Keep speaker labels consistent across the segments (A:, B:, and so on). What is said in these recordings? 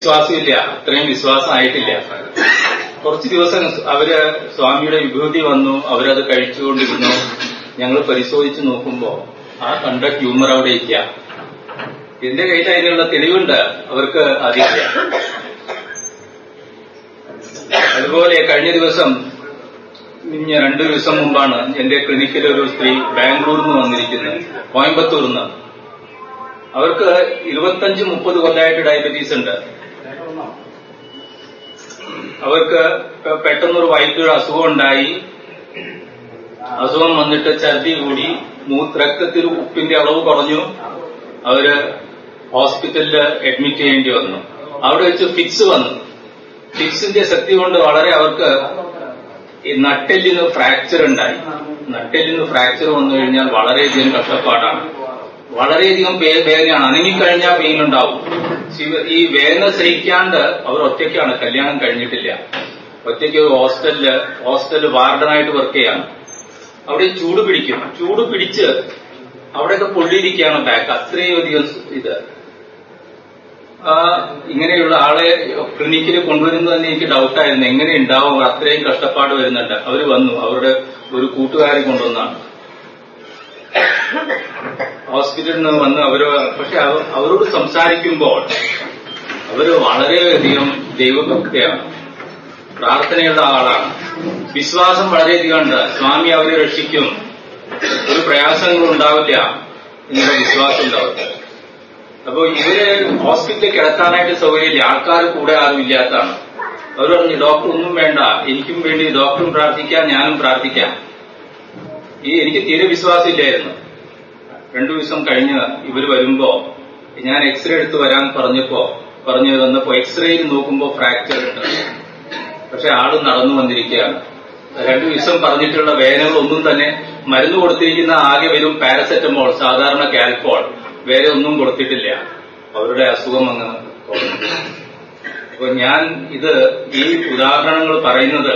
A: വിശ്വാസമില്ല അത്രയും വിശ്വാസമായിട്ടില്ല കുറച്ച് ദിവസം അവര് സ്വാമിയുടെ വിഭൂതി വന്നു അവരത് കഴിച്ചുകൊണ്ടിരുന്നു ഞങ്ങൾ പരിശോധിച്ച് നോക്കുമ്പോ ആ കണ്ട ട്യൂമർ അവിടെ ഇല്ല എന്റെ കയ്യിൽ അതിനുള്ള തെളിവുണ്ട് അവർക്ക് അതില്ല അതുപോലെ കഴിഞ്ഞ ദിവസം ഇനി രണ്ടു ദിവസം മുമ്പാണ് എന്റെ ക്ലിനിക്കിൽ ഒരു സ്ത്രീ ബാംഗ്ലൂരിൽ നിന്ന് വന്നിരിക്കുന്നത് കോയമ്പത്തൂരിൽ നിന്ന് അവർക്ക് ഇരുപത്തഞ്ച് മുപ്പത് കൊല്ലമായിട്ട് ഡയബറ്റീസ് ഉണ്ട് അവർക്ക് പെട്ടെന്നൊരു വൈദ്യൊരു അസുഖം ഉണ്ടായി അസുഖം വന്നിട്ട് ഛർദി കൂടി മൂത്ത് രക്തത്തിൽ ഉപ്പിന്റെ അളവ് കുറഞ്ഞു അവര് ഹോസ്പിറ്റലിൽ അഡ്മിറ്റ് ചെയ്യേണ്ടി വന്നു അവിടെ വെച്ച് ഫിക്സ് വന്നു ഫിക്സിന്റെ ശക്തി കൊണ്ട് വളരെ അവർക്ക് ഈ നട്ടെല്ലിന് ഫ്രാക്ചർ ഉണ്ടായി നട്ടെല്ലിന് ഫ്രാക്ചർ വന്നു കഴിഞ്ഞാൽ വളരെയധികം കഷ്ടപ്പാടാണ് വളരെയധികം വേദനയാണ് അനങ്ങിക്കഴിഞ്ഞാൽ പെയിൻ ഉണ്ടാവും ഈ വേദന സഹിക്കാണ്ട് അവർ ഒറ്റയ്ക്കാണ് കല്യാണം കഴിഞ്ഞിട്ടില്ല ഒറ്റയ്ക്ക് ഒരു ഹോസ്റ്റലില് ഹോസ്റ്റലിൽ വാർഡനായിട്ട് വർക്ക് ചെയ്യാണ് അവിടെ ചൂട് പിടിക്കും ചൂട് പിടിച്ച് അവിടെയൊക്കെ പൊള്ളിയിരിക്കുകയാണ് ബാക്ക് അത്രയും അധികം ഇത് ഇങ്ങനെയുള്ള ആളെ ക്ലിനിക്കിൽ കൊണ്ടുവരുന്നത് തന്നെ എനിക്ക് ഡൗട്ടായിരുന്നു എങ്ങനെ ഉണ്ടാവും അത്രയും കഷ്ടപ്പാട് വരുന്നുണ്ട് അവർ വന്നു അവരുടെ ഒരു കൂട്ടുകാരെ കൊണ്ടുവന്നാണ് ഹോസ്പിറ്റലിൽ നിന്ന് വന്ന് അവര് പക്ഷെ അവരോട് സംസാരിക്കുമ്പോൾ അവര് വളരെയധികം ദൈവഭക്തിയാണ് പ്രാർത്ഥനയുള്ള ആളാണ് വിശ്വാസം വളരെയധികം ഉണ്ട് സ്വാമി അവരെ രക്ഷിക്കും ഒരു പ്രയാസങ്ങളും ഉണ്ടാവില്ല എന്നുള്ള വിശ്വാസം ഉണ്ടാവും അപ്പോ ഇവര് ഹോസ്പിറ്റലിൽ കിടത്താനായിട്ട് സൗകര്യമില്ല ആൾക്കാർ കൂടെ ആരും ഇല്ലാത്തതാണ് അവർ പറഞ്ഞു ഡോക്ടർ ഒന്നും വേണ്ട എനിക്കും വേണ്ടി ഡോക്ടറും പ്രാർത്ഥിക്കാം ഞാനും പ്രാർത്ഥിക്കാം ഈ എനിക്ക് തീരെ വിശ്വാസമില്ലായിരുന്നു രണ്ടു ദിവസം കഴിഞ്ഞ് ഇവർ വരുമ്പോ ഞാൻ എക്സ്റേ എടുത്ത് വരാൻ പറഞ്ഞപ്പോ പറഞ്ഞു വന്നപ്പോ എക്സ്റേയിൽ നോക്കുമ്പോ ഫ്രാക്ചർ ഉണ്ട് പക്ഷെ ആള് നടന്നു വന്നിരിക്കുകയാണ് രണ്ടു ദിവസം പറഞ്ഞിട്ടുള്ള വേദനകളൊന്നും തന്നെ മരുന്ന് കൊടുത്തിരിക്കുന്ന ആകെ വരും പാരസെറ്റമോൾ സാധാരണ കാൽപോൾ വേറെ ഒന്നും കൊടുത്തിട്ടില്ല അവരുടെ അസുഖം അങ്ങ് കുറഞ്ഞു അപ്പൊ ഞാൻ ഇത് ഈ ഉദാഹരണങ്ങൾ പറയുന്നത്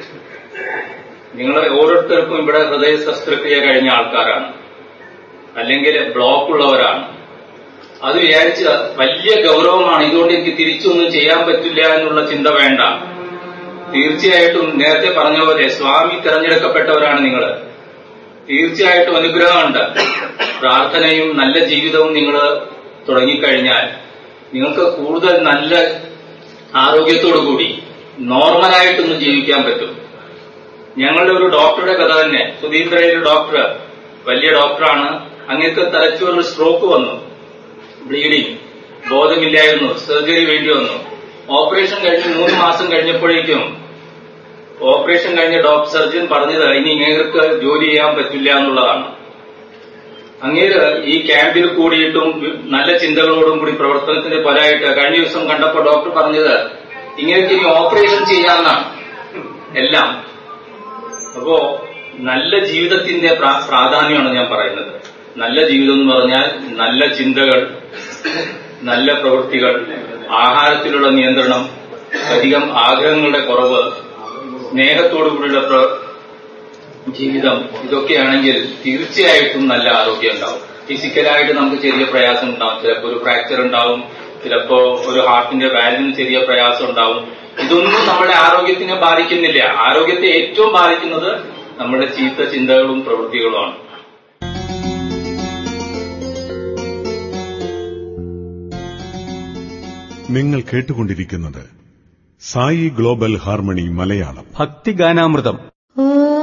A: നിങ്ങൾ ഓരോരുത്തർക്കും ഇവിടെ ഹൃദയ ശസ്ത്രക്രിയ കഴിഞ്ഞ ആൾക്കാരാണ് അല്ലെങ്കിൽ ബ്ലോക്ക് ഉള്ളവരാണ് അത് വിചാരിച്ച് വലിയ ഗൗരവമാണ് ഇതുകൊണ്ട് എനിക്ക് തിരിച്ചൊന്നും ചെയ്യാൻ പറ്റില്ല എന്നുള്ള ചിന്ത വേണ്ട തീർച്ചയായിട്ടും നേരത്തെ പറഞ്ഞ പോലെ സ്വാമി തിരഞ്ഞെടുക്കപ്പെട്ടവരാണ് നിങ്ങൾ തീർച്ചയായിട്ടും അനുഗ്രഹമുണ്ട് പ്രാർത്ഥനയും നല്ല ജീവിതവും നിങ്ങൾ തുടങ്ങിക്കഴിഞ്ഞാൽ നിങ്ങൾക്ക് കൂടുതൽ നല്ല ആരോഗ്യത്തോടു കൂടി നോർമലായിട്ടൊന്ന് ജീവിക്കാൻ പറ്റും ഞങ്ങളുടെ ഒരു ഡോക്ടറുടെ കഥ തന്നെ സുധീന്ദ്രയുടെ ഡോക്ടർ വലിയ ഡോക്ടറാണ് അങ്ങനത്തെ തലച്ചോറിൽ സ്ട്രോക്ക് വന്നു ബ്ലീഡിങ് ബോധമില്ലായിരുന്നു സർജറി വേണ്ടി വന്നു ഓപ്പറേഷൻ കഴിഞ്ഞ് മൂന്ന് മാസം കഴിഞ്ഞപ്പോഴേക്കും ഓപ്പറേഷൻ കഴിഞ്ഞ ഡോക്ടർ സർജൻ പറഞ്ഞത് ഇനി ഇങ്ങേർക്ക് ജോലി ചെയ്യാൻ പറ്റില്ല എന്നുള്ളതാണ് അങ്ങേര് ഈ ക്യാമ്പിൽ കൂടിയിട്ടും നല്ല ചിന്തകളോടും കൂടി പ്രവർത്തനത്തിന്റെ ഫലമായിട്ട് കഴിഞ്ഞ ദിവസം കണ്ടപ്പോൾ ഡോക്ടർ പറഞ്ഞത് ഇങ്ങനെയൊക്കെ ഇനി ഓപ്പറേഷൻ ചെയ്യാമെന്നാണ് എല്ലാം അപ്പോ നല്ല ജീവിതത്തിന്റെ പ്രാധാന്യമാണ് ഞാൻ പറയുന്നത് നല്ല ജീവിതം എന്ന് പറഞ്ഞാൽ നല്ല ചിന്തകൾ നല്ല പ്രവൃത്തികൾ ആഹാരത്തിലുള്ള നിയന്ത്രണം അധികം ആഗ്രഹങ്ങളുടെ കുറവ് സ്നേഹത്തോടുകൂടിയുള്ള ജീവിതം ഇതൊക്കെയാണെങ്കിൽ തീർച്ചയായിട്ടും നല്ല ആരോഗ്യം ഉണ്ടാവും ഫിസിക്കലായിട്ട് നമുക്ക് ചെറിയ പ്രയാസം ഉണ്ടാവും ചിലപ്പോൾ ഒരു ഫ്രാക്ചർ ഉണ്ടാവും ചിലപ്പോ ഒരു ഹാർട്ടിന്റെ വാല്യൂന് ചെറിയ പ്രയാസം ഉണ്ടാവും ഇതൊന്നും നമ്മുടെ ആരോഗ്യത്തിനെ ബാധിക്കുന്നില്ല ആരോഗ്യത്തെ ഏറ്റവും ബാധിക്കുന്നത് നമ്മുടെ ചീത്ത ചിന്തകളും പ്രവൃത്തികളുമാണ്
B: നിങ്ങൾ കേട്ടുകൊണ്ടിരിക്കുന്നത് സായി ഗ്ലോബൽ ഹാർമണി മലയാളം
C: ഭക്തിഗാനാമൃതം